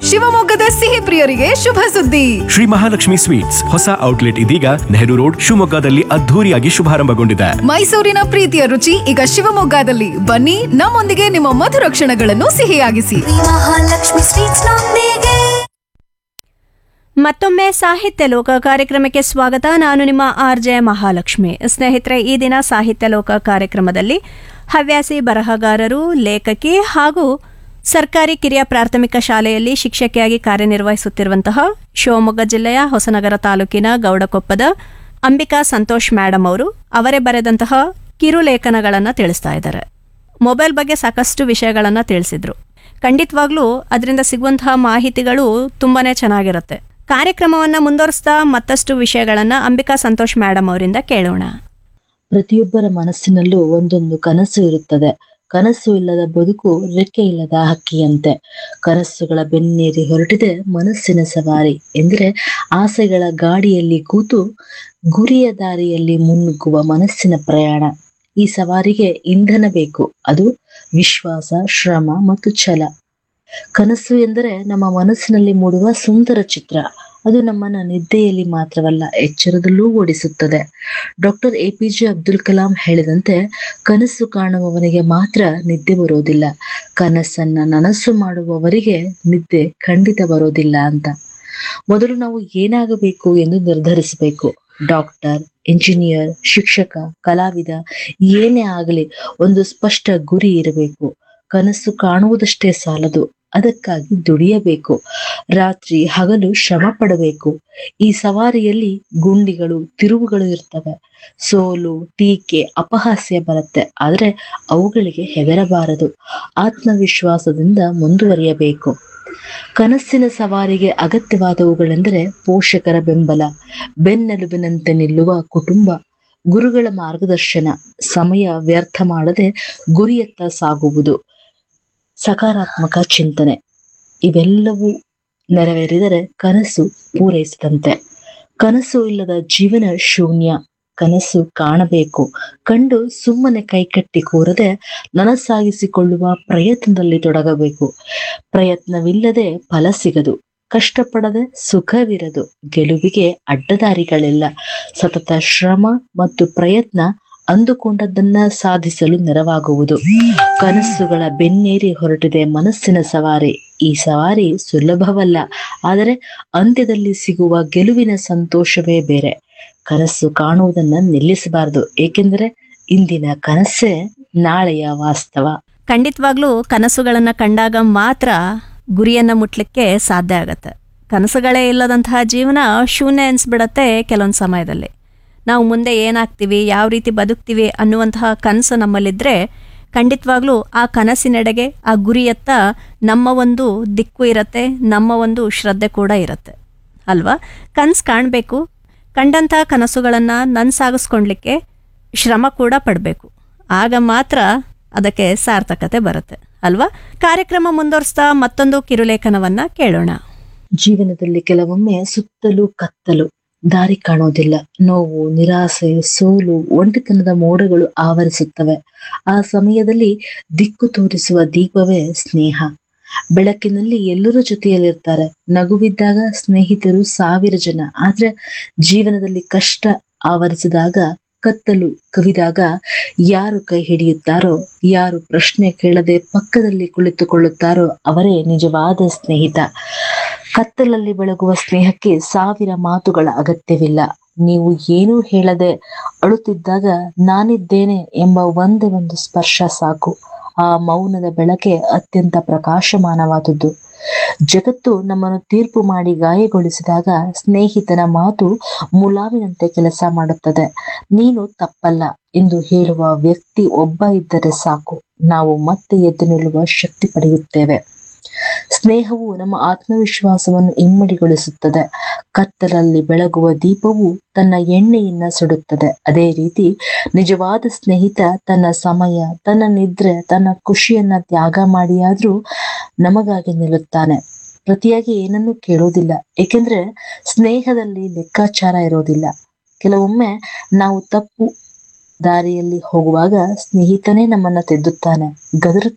ಶಿವಮೊಗ್ಗದ ಸಿಹಿ ಪ್ರಿಯರಿಗೆ ಶುಭ ಸುದ್ದಿ ಶ್ರೀ ಮಹಾಲಕ್ಷ್ಮಿ ಸ್ವೀಟ್ಸ್ ಹೊಸ ಔಟ್ಲೆಟ್ ಇದೀಗ ನೆಹರು ರೋಡ್ ಶಿವಮೊಗ್ಗದಲ್ಲಿ ಅದ್ಧೂರಿಯಾಗಿ ಶುಭಾರಂಭಗೊಂಡಿದೆ ಮೈಸೂರಿನ ಪ್ರೀತಿಯ ರುಚಿ ಈಗ ಶಿವಮೊಗ್ಗದಲ್ಲಿ ಬನ್ನಿ ನಮ್ಮೊಂದಿಗೆ ನಿಮ್ಮ ಮಧುರ ಕ್ಷಣಗಳನ್ನು ಸಿಹಿಯಾಗಿಸಿ ಮಹಾಲಕ್ಷ್ಮಿ ಸ್ವೀಟ್ಸ್ ನೊಂದಿಗೆ ಮತ್ತೊಮ್ಮೆ ಸಾಹಿತ್ಯ ಲೋಕ ಕಾರ್ಯಕ್ರಮಕ್ಕೆ ಸ್ವಾಗತ ನಾನು ನಿಮ್ಮ ಆರ್ ಜೆ ಮಹಾಲಕ್ಷ್ಮಿ ಸ್ನೇಹಿತರೆ ಈ ದಿನ ಸಾಹಿತ್ಯ ಲೋಕ ಕಾರ್ಯಕ್ರಮದಲ್ಲಿ ಹವ್ಯಾಸಿ ಬರಹಗಾರರು ಲೇಖಕಿ ಹಾಗೂ ಸರ್ಕಾರಿ ಕಿರಿಯ ಪ್ರಾಥಮಿಕ ಶಾಲೆಯಲ್ಲಿ ಶಿಕ್ಷಕಿಯಾಗಿ ಕಾರ್ಯನಿರ್ವಹಿಸುತ್ತಿರುವಂತಹ ಶಿವಮೊಗ್ಗ ಜಿಲ್ಲೆಯ ಹೊಸನಗರ ತಾಲೂಕಿನ ಗೌಡಕೊಪ್ಪದ ಅಂಬಿಕಾ ಸಂತೋಷ್ ಮೇಡಮ್ ಅವರು ಅವರೇ ಬರೆದಂತಹ ಕಿರು ಲೇಖನಗಳನ್ನು ತಿಳಿಸ್ತಾ ಇದ್ದಾರೆ ಮೊಬೈಲ್ ಬಗ್ಗೆ ಸಾಕಷ್ಟು ವಿಷಯಗಳನ್ನು ತಿಳಿಸಿದ್ರು ಖಂಡಿತವಾಗ್ಲೂ ಅದರಿಂದ ಸಿಗುವಂತಹ ಮಾಹಿತಿಗಳು ತುಂಬಾನೇ ಚೆನ್ನಾಗಿರುತ್ತೆ ಕಾರ್ಯಕ್ರಮವನ್ನು ಮುಂದುವರಿಸ್ತಾ ಮತ್ತಷ್ಟು ವಿಷಯಗಳನ್ನು ಅಂಬಿಕಾ ಸಂತೋಷ್ ಮೇಡಮ್ ಅವರಿಂದ ಕೇಳೋಣ ಪ್ರತಿಯೊಬ್ಬರ ಮನಸ್ಸಿನಲ್ಲೂ ಒಂದೊಂದು ಕನಸು ಇರುತ್ತದೆ ಕನಸು ಇಲ್ಲದ ಬದುಕು ರೆಕ್ಕೆ ಇಲ್ಲದ ಹಕ್ಕಿಯಂತೆ ಕನಸುಗಳ ಬೆನ್ನೇರಿ ಹೊರಟಿದೆ ಮನಸ್ಸಿನ ಸವಾರಿ ಎಂದರೆ ಆಸೆಗಳ ಗಾಡಿಯಲ್ಲಿ ಕೂತು ಗುರಿಯ ದಾರಿಯಲ್ಲಿ ಮುನ್ನುಗ್ಗುವ ಮನಸ್ಸಿನ ಪ್ರಯಾಣ ಈ ಸವಾರಿಗೆ ಇಂಧನ ಬೇಕು ಅದು ವಿಶ್ವಾಸ ಶ್ರಮ ಮತ್ತು ಛಲ ಕನಸು ಎಂದರೆ ನಮ್ಮ ಮನಸ್ಸಿನಲ್ಲಿ ಮೂಡುವ ಸುಂದರ ಚಿತ್ರ ಅದು ನಮ್ಮನ್ನ ನಿದ್ದೆಯಲ್ಲಿ ಮಾತ್ರವಲ್ಲ ಎಚ್ಚರದಲ್ಲೂ ಓಡಿಸುತ್ತದೆ doctor A P J Abdul Kalam ಹೇಳಿದಂತೆ ಕನಸು ಕಾಣುವವನಿಗೆ ಮಾತ್ರ ನಿದ್ದೆ ಬರೋದಿಲ್ಲ ಕನಸನ್ನ ನನಸು ಮಾಡುವವರಿಗೆ ನಿದ್ದೆ ಖಂಡಿತ ಬರೋದಿಲ್ಲ ಅಂತ ಮೊದಲು ನಾವು ಏನಾಗಬೇಕು ಎಂದು ನಿರ್ಧರಿಸಬೇಕು ಡಾಕ್ಟರ್ ಇಂಜಿನಿಯರ್ ಶಿಕ್ಷಕ ಕಲಾವಿದ ಏನೇ ಆಗಲಿ ಒಂದು ಸ್ಪಷ್ಟ ಗುರಿ ಇರಬೇಕು ಕನಸು ಕಾಣುವುದಷ್ಟೇ ಸಾಲದು ಅದಕ್ಕಾಗಿ ದುಡಿಯಬೇಕು ರಾತ್ರಿ ಹಗಲು ಶ್ರಮ ಪಡಬೇಕು ಈ ಸವಾರಿಯಲ್ಲಿ ಗುಂಡಿಗಳು ತಿರುವುಗಳು ಇರ್ತವೆ ಸೋಲು ಟೀಕೆ ಅಪಹಾಸ್ಯ ಬರುತ್ತೆ ಆದ್ರೆ ಅವುಗಳಿಗೆ ಹೆದರಬಾರದು ಆತ್ಮವಿಶ್ವಾಸದಿಂದ ಮುಂದುವರಿಯಬೇಕು ಕನಸಿನ ಸವಾರಿಗೆ ಅಗತ್ಯವಾದವುಗಳೆಂದರೆ ಪೋಷಕರ ಬೆಂಬಲ ಬೆನ್ನೆಲುಬಿನಂತೆ ನಿಲ್ಲುವ ಕುಟುಂಬ ಗುರುಗಳ ಮಾರ್ಗದರ್ಶನ ಸಮಯ ವ್ಯರ್ಥ ಮಾಡದೆ ಗುರಿಯತ್ತ ಸಾಗುವುದು ಸಕಾರಾತ್ಮಕ ಚಿಂತನೆ ಇವೆಲ್ಲವೂ ನೆರವೇರಿದರೆ ಕನಸು ಪೂರೈಸಿದಂತೆ ಕನಸು ಇಲ್ಲದ ಜೀವನ ಶೂನ್ಯ ಕನಸು ಕಾಣಬೇಕು ಕಂಡು ಸುಮ್ಮನೆ ಕೈಕಟ್ಟಿ ಕೂರದೆ ನನಸಾಗಿಸಿಕೊಳ್ಳುವ ಪ್ರಯತ್ನದಲ್ಲಿ ತೊಡಗಬೇಕು ಪ್ರಯತ್ನವಿಲ್ಲದೆ ಫಲ ಸಿಗದು ಕಷ್ಟಪಡದೆ ಸುಖವಿರದು ಗೆಲುವಿಗೆ ಅಡ್ಡದಾರಿಗಳಿಲ್ಲ ಸತತ ಶ್ರಮ ಮತ್ತು ಪ್ರಯತ್ನ ಅಂದುಕೊಂಡದ್ದನ್ನ ಸಾಧಿಸಲು ನೆರವಾಗುವುದು ಕನಸುಗಳ ಬೆನ್ನೇರಿ ಹೊರಟಿದೆ ಮನಸ್ಸಿನ ಸವಾರಿ ಈ ಸವಾರಿ ಸುಲಭವಲ್ಲ ಆದರೆ ಅಂತ್ಯದಲ್ಲಿ ಸಿಗುವ ಗೆಲುವಿನ ಸಂತೋಷವೇ ಬೇರೆ ಕನಸು ಕಾಣುವುದನ್ನ ನಿಲ್ಲಿಸಬಾರದು ಏಕೆಂದರೆ ಇಂದಿನ ಕನಸೇ ನಾಳೆಯ ವಾಸ್ತವ ಖಂಡಿತವಾಗ್ಲೂ ಕನಸುಗಳನ್ನು ಕಂಡಾಗ ಮಾತ್ರ ಗುರಿಯನ್ನು ಮುಟ್ಲಿಕ್ಕೆ ಸಾಧ್ಯ ಆಗತ್ತೆ ಕನಸುಗಳೇ ಇಲ್ಲದಂತಹ ಜೀವನ ಶೂನ್ಯ ಅನಿಸ್ಬಿಡತ್ತೆ ಕೆಲವೊಂದು ಸಮಯದಲ್ಲಿ ನಾವು ಮುಂದೆ ಏನಾಗ್ತೀವಿ ಯಾವ ರೀತಿ ಬದುಕ್ತೀವಿ ಅನ್ನುವಂತಹ ಕನಸು ನಮ್ಮಲ್ಲಿದ್ದರೆ ಖಂಡಿತವಾಗ್ಲೂ ಆ ಕನಸಿನೆಡೆಗೆ ಆ ಗುರಿಯತ್ತ ನಮ್ಮ ಒಂದು ದಿಕ್ಕು ಇರತ್ತೆ ನಮ್ಮ ಒಂದು ಶ್ರದ್ಧೆ ಕೂಡ ಇರುತ್ತೆ ಅಲ್ವಾ ಕನಸು ಕಾಣಬೇಕು ಕಂಡಂಥ ಕನಸುಗಳನ್ನು ನನ್ಸಾಗಿಸ್ಕೊಳ್ಲಿಕ್ಕೆ ಶ್ರಮ ಕೂಡ ಪಡಬೇಕು ಆಗ ಮಾತ್ರ ಅದಕ್ಕೆ ಸಾರ್ಥಕತೆ ಬರುತ್ತೆ ಅಲ್ವಾ ಕಾರ್ಯಕ್ರಮ ಮುಂದುವರಿಸ್ತಾ ಮತ್ತೊಂದು ಕಿರುಲೇಖನವನ್ನ ಕೇಳೋಣ ಜೀವನದಲ್ಲಿ ಕೆಲವೊಮ್ಮೆ ಸುತ್ತಲೂ ಕತ್ತಲು ದಾರಿ ಕಾಣೋದಿಲ್ಲ ನೋವು ನಿರಾಸೆ ಸೋಲು ಒಂಟಿತನದ ಮೋಡಗಳು ಆವರಿಸುತ್ತವೆ ಆ ಸಮಯದಲ್ಲಿ ದಿಕ್ಕು ತೋರಿಸುವ ದೀಪವೇ ಸ್ನೇಹ ಬೆಳಕಿನಲ್ಲಿ ಎಲ್ಲರೂ ಜೊತೆಯಲ್ಲಿರ್ತಾರೆ ನಗುವಿದ್ದಾಗ ಸ್ನೇಹಿತರು ಸಾವಿರ ಜನ ಆದ್ರೆ ಜೀವನದಲ್ಲಿ ಕಷ್ಟ ಆವರಿಸಿದಾಗ ಕತ್ತಲು ಕವಿದಾಗ ಯಾರು ಕೈ ಹಿಡಿಯುತ್ತಾರೋ ಯಾರು ಪ್ರಶ್ನೆ ಕೇಳದೆ ಪಕ್ಕದಲ್ಲಿ ಕುಳಿತುಕೊಳ್ಳುತ್ತಾರೋ ಅವರೇ ನಿಜವಾದ ಸ್ನೇಹಿತ ಕತ್ತಲಲ್ಲಿ ಬೆಳಗುವ ಸ್ನೇಹಕ್ಕೆ ಸಾವಿರ ಮಾತುಗಳ ಅಗತ್ಯವಿಲ್ಲ ನೀವು ಏನೂ ಹೇಳದೆ ಅಳುತ್ತಿದ್ದಾಗ ನಾನಿದ್ದೇನೆ ಎಂಬ ಒಂದೇ ಒಂದು ಸ್ಪರ್ಶ ಸಾಕು ಆ ಮೌನದ ಬೆಳಕೆ ಅತ್ಯಂತ ಪ್ರಕಾಶಮಾನವಾದದ್ದು ಜಗತ್ತು ನಮ್ಮನ್ನು ತೀರ್ಪು ಮಾಡಿ ಗಾಯಗೊಳಿಸಿದಾಗ ಸ್ನೇಹಿತನ ಮಾತು ಮುಲಾವಿನಂತೆ ಕೆಲಸ ಮಾಡುತ್ತದೆ ನೀನು ತಪ್ಪಲ್ಲ ಎಂದು ಹೇಳುವ ವ್ಯಕ್ತಿ ಒಬ್ಬ ಇದ್ದರೆ ಸಾಕು ನಾವು ಮತ್ತೆ ಎದ್ದು ನಿಲ್ಲುವ ಶಕ್ತಿ ಪಡೆಯುತ್ತೇವೆ ಸ್ನೇಹವು ನಮ್ಮ ಆತ್ಮವಿಶ್ವಾಸವನ್ನು ಇಮ್ಮಡಿಗೊಳಿಸುತ್ತದೆ ಕತ್ತಲಲ್ಲಿ ಬೆಳಗುವ ದೀಪವು ತನ್ನ ಎಣ್ಣೆಯನ್ನ ಸುಡುತ್ತದೆ ಅದೇ ರೀತಿ ನಿಜವಾದ ಸ್ನೇಹಿತ ತನ್ನ ಸಮಯ ತನ್ನ ನಿದ್ರೆ ತನ್ನ ಖುಷಿಯನ್ನ ತ್ಯಾಗ ಮಾಡಿಯಾದ್ರೂ ನಮಗಾಗಿ ನಿಲ್ಲುತ್ತಾನೆ ಪ್ರತಿಯಾಗಿ ಏನನ್ನೂ ಕೇಳೋದಿಲ್ಲ ಏಕೆಂದ್ರೆ ಸ್ನೇಹದಲ್ಲಿ ಲೆಕ್ಕಾಚಾರ ಇರೋದಿಲ್ಲ ಕೆಲವೊಮ್ಮೆ ನಾವು ತಪ್ಪು ದಾರಿಯಲ್ಲಿ ಹೋಗುವಾಗ ಸ್ನೇಹಿತನೇ ನಮ್ಮನ್ನ ತೆದ್ದುತ್ತಾನೆ ಗದರು